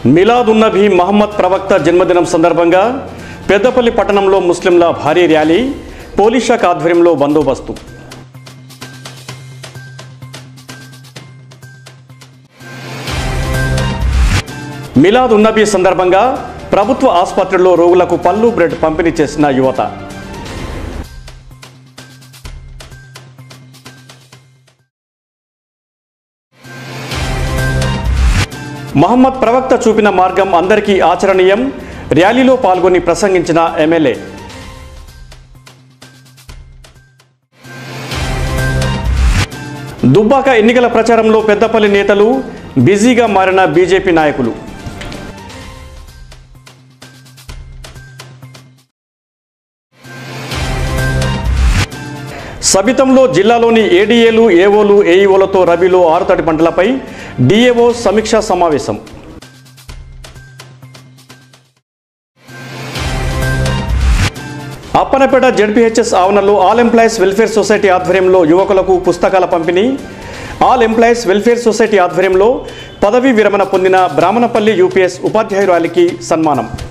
మిలాదున్నబీ మహమ్మద్ ప్రవక్త జన్మదినం సందర్భంగా పెద్దపల్లి పట్టణంలో ముస్లింల భారీ ర్యాలీ పోలీస్ శాఖ ఆధ్వర్యంలో బందోబస్తు మిలాద్ ఉన్నబీ సందర్భంగా ప్రభుత్వ ఆసుపత్రిలో రోగులకు పళ్ళు బ్రెడ్ పంపిణీ చేసిన యువత మహమ్మద్ ప్రవక్త చూపిన మార్గం అందరికీ ఆచరణీయం ర్యాలీలో పాల్గొని ప్రసంగించిన ఎమ్మెల్యే దుబ్బాక ఎన్నికల ప్రచారంలో పెద్దపల్లి నేతలు బిజీగా మారిన బీజేపీ నాయకులు సబితంలో జిల్లాలోని ఏడీఏలు ఏఓలు ఏఈఓలతో రబీలో ఆరుతడి పంటలపై డిఏఓ సమీక్షా సమావేశం అప్పనపేట జడ్పీహెచ్ఎస్ ఆవరణలో ఆల్ ఎంప్లాయీస్ వెల్ఫేర్ సొసైటీ ఆధ్వర్యంలో యువకులకు పుస్తకాల పంపిణీ ఆల్ ఎంప్లాయీస్ వెల్ఫేర్ సొసైటీ ఆధ్వర్యంలో పదవీ విరమణ పొందిన బ్రాహ్మణపల్లి యూపీఎస్ ఉపాధ్యాయురాలికి సన్మానం